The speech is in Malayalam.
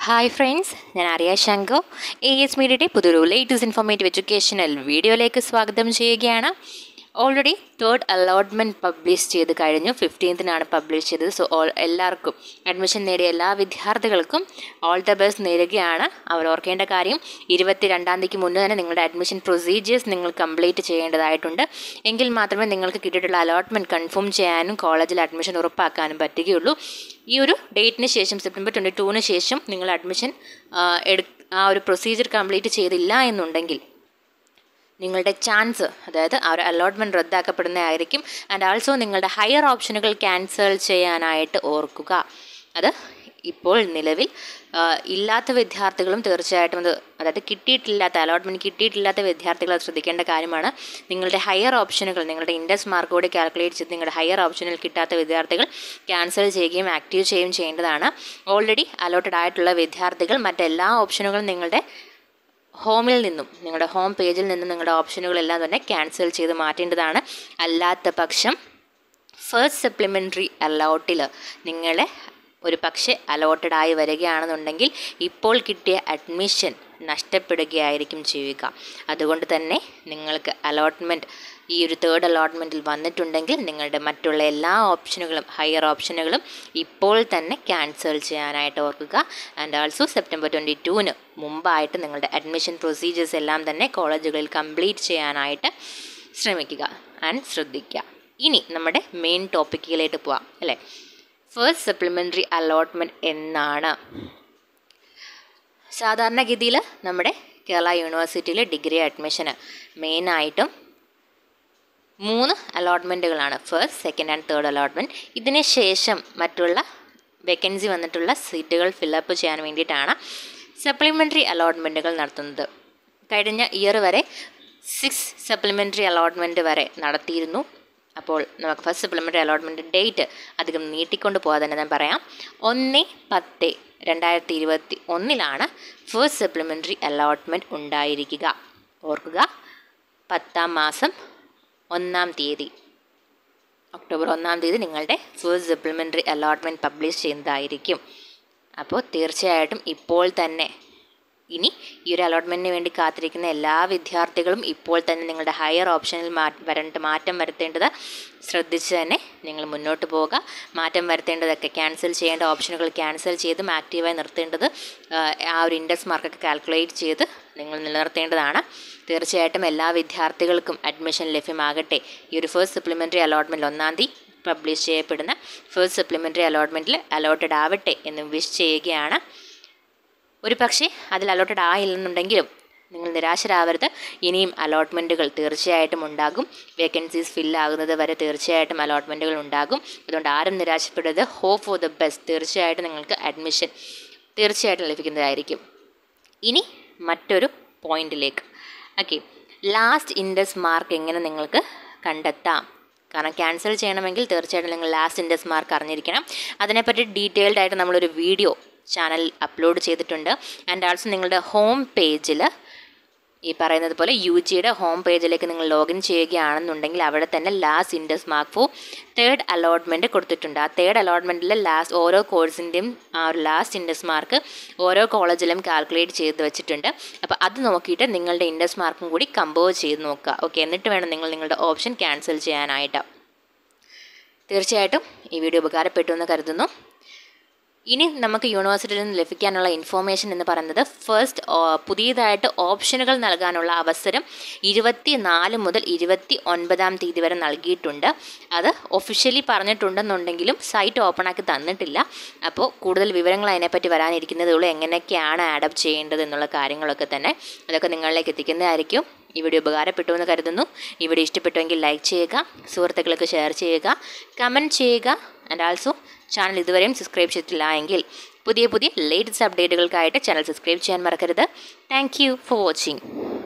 ഹായ് ഫ്രണ്ട്സ് ഞാൻ ആര്യ ശങ്കോ എ എസ് മീഡിയയുടെ പുതിയൊരു ലേറ്റസ്റ്റ് ഇൻഫോർമേറ്റീവ് എഡ്യൂക്കേഷണൽ വീഡിയോയിലേക്ക് സ്വാഗതം ചെയ്യുകയാണ് ഓൾറെഡി തേർഡ് അലോട്ട്മെൻറ്റ് പബ്ലിഷ് ചെയ്ത് കഴിഞ്ഞു ഫിഫ്റ്റീൻത്തിനാണ് പബ്ലിഷ് ചെയ്തത് സോ ഓൾ എല്ലാവർക്കും അഡ്മിഷൻ നേടിയ എല്ലാ വിദ്യാർത്ഥികൾക്കും ഓൾ ദ ബെസ്റ്റ് നേരുകയാണ് അവർ ഓർക്കേണ്ട കാര്യം ഇരുപത്തി രണ്ടാം തീയതിക്ക് മുന്നേ തന്നെ നിങ്ങളുടെ അഡ്മിഷൻ പ്രൊസീജിയേഴ്സ് നിങ്ങൾ കംപ്ലീറ്റ് ചെയ്യേണ്ടതായിട്ടുണ്ട് എങ്കിൽ മാത്രമേ നിങ്ങൾക്ക് കിട്ടിയിട്ടുള്ള അലോട്ട്മെൻറ്റ് കൺഫേം ചെയ്യാനും കോളേജിൽ അഡ്മിഷൻ ഉറപ്പാക്കാനും പറ്റുകയുള്ളൂ ഈ ഒരു ഡേറ്റിന് ശേഷം സെപ്റ്റംബർ ട്വൻറ്റി ടൂവിന് ശേഷം നിങ്ങൾ അഡ്മിഷൻ എടു ആ ഒരു പ്രൊസീജിയർ കംപ്ലീറ്റ് ചെയ്തില്ല എന്നുണ്ടെങ്കിൽ നിങ്ങളുടെ ചാൻസ് അതായത് ആ ഒരു അലോട്ട്മെൻറ്റ് റദ്ദാക്കപ്പെടുന്നതായിരിക്കും ആൻഡ് ആൾസോ നിങ്ങളുടെ ഹയർ ഓപ്ഷനുകൾ ക്യാൻസൽ ചെയ്യാനായിട്ട് ഓർക്കുക അത് ഇപ്പോൾ നിലവിൽ ആ, ഇല്ലാത്ത വിദ്യാർത്ഥികളും തീർച്ചയായിട്ടും അത് അതായത് കിട്ടിയിട്ടില്ലാത്ത അലോട്ട്മെൻറ്റ് കിട്ടിയിട്ടില്ലാത്ത വിദ്യാർത്ഥികൾ അത് ശ്രദ്ധിക്കേണ്ട കാര്യമാണ് നിങ്ങളുടെ ഹയർ ഓപ്ഷനുകൾ നിങ്ങളുടെ ഇൻഡസ് മാർക്ക് കൂടി കാൽക്കുലേറ്റ് ചെയ്ത് നിങ്ങളുടെ ഹയർ ഓപ്ഷനിൽ കിട്ടാത്ത വിദ്യാർത്ഥികൾ ക്യാൻസൽ ചെയ്യുകയും ആക്റ്റീവ് ചെയ്യുകയും ചെയ്യേണ്ടതാണ് ഓൾറെഡി അലോട്ടഡ് ആയിട്ടുള്ള വിദ്യാർത്ഥികൾ മറ്റെല്ലാ ഓപ്ഷനുകളും നിങ്ങളുടെ ഹോമിൽ നിന്നും നിങ്ങളുടെ ഹോം പേജിൽ നിന്നും നിങ്ങളുടെ ഓപ്ഷനുകളെല്ലാം തന്നെ ക്യാൻസൽ ചെയ്ത് മാറ്റേണ്ടതാണ് അല്ലാത്ത പക്ഷം ഫസ്റ്റ് സപ്ലിമെൻ്ററി അലോട്ടിൽ നിങ്ങളെ ഒരു പക്ഷേ അലോട്ടഡ് ആയി വരികയാണെന്നുണ്ടെങ്കിൽ ഇപ്പോൾ കിട്ടിയ അഡ്മിഷൻ നഷ്ടപ്പെടുകയായിരിക്കും ചെയ്യുക അതുകൊണ്ട് തന്നെ നിങ്ങൾക്ക് അലോട്ട്മെൻറ്റ് ഈ ഒരു തേർഡ് അലോട്ട്മെൻറ്റിൽ വന്നിട്ടുണ്ടെങ്കിൽ നിങ്ങളുടെ മറ്റുള്ള എല്ലാ ഓപ്ഷനുകളും ഹയർ ഓപ്ഷനുകളും ഇപ്പോൾ തന്നെ ക്യാൻസൽ ചെയ്യാനായിട്ട് ഓർക്കുക ആൻഡ് ആൾസോ സെപ്റ്റംബർ ട്വൻറ്റി ടൂവിന് മുമ്പായിട്ട് നിങ്ങളുടെ അഡ്മിഷൻ പ്രൊസീജിയേഴ്സ് എല്ലാം തന്നെ കോളേജുകളിൽ കംപ്ലീറ്റ് ചെയ്യാനായിട്ട് ശ്രമിക്കുക ആൻഡ് ശ്രദ്ധിക്കുക ഇനി നമ്മുടെ മെയിൻ ടോപ്പിക്കിലേക്ക് പോവാം അല്ലേ ഫസ്റ്റ് സപ്ലിമെൻ്ററി അലോട്ട്മെൻറ്റ് എന്നാണ് സാധാരണഗതിയിൽ നമ്മുടെ കേരള യൂണിവേഴ്സിറ്റിയിലെ ഡിഗ്രി അഡ്മിഷന് മെയിനായിട്ടും മൂന്ന് അലോട്ട്മെൻറ്റുകളാണ് first second and third allotment ഇതിന് ശേഷം മറ്റുള്ള വേക്കൻസി വന്നിട്ടുള്ള സീറ്റുകൾ ഫില്ലപ്പ് ചെയ്യാൻ വേണ്ടിയിട്ടാണ് സപ്ലിമെൻ്ററി അലോട്ട്മെൻറ്റുകൾ നടത്തുന്നത് കഴിഞ്ഞ ഇയർ വരെ സിക്സ് സപ്ലിമെൻ്ററി അലോട്ട്മെൻറ്റ് വരെ നടത്തിയിരുന്നു അപ്പോൾ നമുക്ക് ഫസ്റ്റ് സപ്ലിമെൻ്ററി അലോട്ട്മെൻറ്റ് ഡേറ്റ് അധികം നീട്ടിക്കൊണ്ട് പോകാതെ തന്നെ ഞാൻ പറയാം ഒന്ന് പത്ത് രണ്ടായിരത്തി ഇരുപത്തി ഒന്നിലാണ് ഫസ്റ്റ് സപ്ലിമെൻ്ററി അലോട്ട്മെൻറ്റ് ഉണ്ടായിരിക്കുക ഓർക്കുക പത്താം മാസം ഒന്നാം തീയതി ഒക്ടോബർ ഒന്നാം തീയതി നിങ്ങളുടെ ഫസ്റ്റ് സപ്ലിമെൻ്ററി അലോട്ട്മെൻറ്റ് പബ്ലിഷ് ചെയ്യുന്നതായിരിക്കും അപ്പോൾ തീർച്ചയായിട്ടും ഇപ്പോൾ തന്നെ ഇനി ഈ ഒരു അലോട്ട്മെൻറ്റിന് വേണ്ടി കാത്തിരിക്കുന്ന എല്ലാ വിദ്യാർത്ഥികളും ഇപ്പോൾ തന്നെ നിങ്ങളുടെ ഹയർ ഓപ്ഷനിൽ മാ വരേണ്ട മാറ്റം വരുത്തേണ്ടത് ശ്രദ്ധിച്ച് തന്നെ നിങ്ങൾ മുന്നോട്ട് പോവുക മാറ്റം വരുത്തേണ്ടതൊക്കെ ക്യാൻസൽ ചെയ്യേണ്ട ഓപ്ഷനുകൾ ക്യാൻസൽ ചെയ്തും ആക്റ്റീവായി നിർത്തേണ്ടത് ആ, ആ ഒരു ഇൻഡെക്സ് മാർക്കൊക്കെ കാൽക്കുലേറ്റ് ചെയ്ത് നിങ്ങൾ നിലനിർത്തേണ്ടതാണ് തീർച്ചയായിട്ടും എല്ലാ വിദ്യാർത്ഥികൾക്കും അഡ്മിഷൻ ലഭ്യമാകട്ടെ ഈ ഒരു ഫസ്റ്റ് സപ്ലിമെൻ്ററി അലോട്ട്മെൻറ്റ് ഒന്നാം തീയതി പബ്ലിഷ് ചെയ്യപ്പെടുന്ന ഫസ്റ്റ് സപ്ലിമെൻ്ററി അലോട്ട്മെൻറ്റിൽ അലോട്ടഡ് ആവട്ടെ എന്ന് വിഷ് ചെയ്യുകയാണ് ഒരു പക്ഷേ അതിൽ അലോട്ടഡ് ആയില്ലെന്നുണ്ടെങ്കിലും നിങ്ങൾ നിരാശരാവരുത് ഇനിയും അലോട്ട്മെൻറ്റുകൾ തീർച്ചയായിട്ടും ഉണ്ടാകും വേക്കൻസീസ് ഫില്ലാകുന്നത് വരെ തീർച്ചയായിട്ടും അലോട്ട്മെൻറ്റുകൾ ഉണ്ടാകും അതുകൊണ്ട് ആരും നിരാശപ്പെടരുത് ഹോപ്പ് ഫോർ ദ ബെസ്റ്റ് തീർച്ചയായിട്ടും നിങ്ങൾക്ക് അഡ്മിഷൻ തീർച്ചയായിട്ടും ലഭിക്കുന്നതായിരിക്കും ഇനി മറ്റൊരു പോയിന്റിലേക്ക് ഓക്കെ ലാസ്റ്റ് ഇൻഡസ് മാർക്ക് എങ്ങനെ നിങ്ങൾക്ക് കണ്ടെത്താം കാരണം ക്യാൻസൽ ചെയ്യണമെങ്കിൽ തീർച്ചയായിട്ടും നിങ്ങൾ ലാസ്റ്റ് ഇൻഡസ് മാർക്ക് അറിഞ്ഞിരിക്കണം അതിനെപ്പറ്റി ഡീറ്റെയിൽഡ് ആയിട്ട് നമ്മളൊരു വീഡിയോ ചാനൽ അപ്ലോഡ് ചെയ്തിട്ടുണ്ട് ആൻഡ് ആൾസോ നിങ്ങളുടെ ഹോം പേജിൽ ഈ പറയുന്നത് പോലെ യു ജിയുടെ ഹോം പേജിലേക്ക് നിങ്ങൾ ലോഗിൻ ചെയ്യുകയാണെന്നുണ്ടെങ്കിൽ അവിടെ തന്നെ last index mark for third allotment കൊടുത്തിട്ടുണ്ട് ആ തേർഡ് അലോട്ട്മെൻറ്റിൽ ലാസ്റ്റ് ഓരോ കോഴ്സിൻ്റെയും ആ ഒരു ലാസ്റ്റ് ഇൻഡസ് മാർക്ക് ഓരോ കോളേജിലും കാൽക്കുലേറ്റ് ചെയ്ത് വെച്ചിട്ടുണ്ട് അപ്പോൾ അത് നോക്കിയിട്ട് നിങ്ങളുടെ ഇൻഡസ് മാർക്കും കൂടി കമ്പോസ് ചെയ്ത് നോക്കുക ഓക്കെ എന്നിട്ട് വേണം നിങ്ങൾ നിങ്ങളുടെ ഓപ്ഷൻ ക്യാൻസൽ ചെയ്യാനായിട്ട് തീർച്ചയായിട്ടും ഈ വീഡിയോ ഉപകാരപ്പെട്ടു എന്ന് കരുതുന്നു ഇനി നമുക്ക് യൂണിവേഴ്സിറ്റിയിൽ നിന്ന് ലഭിക്കാനുള്ള ഇൻഫോർമേഷൻ എന്ന് പറയുന്നത് ഫസ്റ്റ് പുതിയതായിട്ട് ഓപ്ഷനുകൾ നൽകാനുള്ള അവസരം ഇരുപത്തി നാല് മുതൽ ഇരുപത്തി ഒൻപതാം തീയതി വരെ നൽകിയിട്ടുണ്ട് അത് ഒഫീഷ്യലി പറഞ്ഞിട്ടുണ്ടെന്നുണ്ടെങ്കിലും സൈറ്റ് ഓപ്പൺ ആക്കി തന്നിട്ടില്ല അപ്പോൾ കൂടുതൽ വിവരങ്ങൾ അതിനെപ്പറ്റി വരാനിരിക്കുന്നതേ ഉള്ളൂ എങ്ങനെയൊക്കെയാണ് ആഡപ്പ് ചെയ്യേണ്ടത് എന്നുള്ള കാര്യങ്ങളൊക്കെ തന്നെ അതൊക്കെ നിങ്ങളിലേക്ക് എത്തിക്കുന്നതായിരിക്കും ഈ വീഡിയോ ഉപകാരപ്പെട്ടു എന്ന് കരുതുന്നു ഈ വീഡിയോ ഇഷ്ടപ്പെട്ടുവെങ്കിൽ ലൈക്ക് ചെയ്യുക സുഹൃത്തുക്കൾക്ക് ഷെയർ ചെയ്യുക കമൻറ്റ് ചെയ്യുക ആൻഡ് ആൾസോ ചാനൽ ഇതുവരെയും സബ്സ്ക്രൈബ് ചെയ്തിട്ടില്ല എങ്കിൽ പുതിയ പുതിയ ലേറ്റസ്റ്റ് അപ്ഡേറ്റുകൾക്കായിട്ട് ചാനൽ സബ്സ്ക്രൈബ് ചെയ്യാൻ മറക്കരുത് താങ്ക് യു ഫോർ വാച്ചിങ്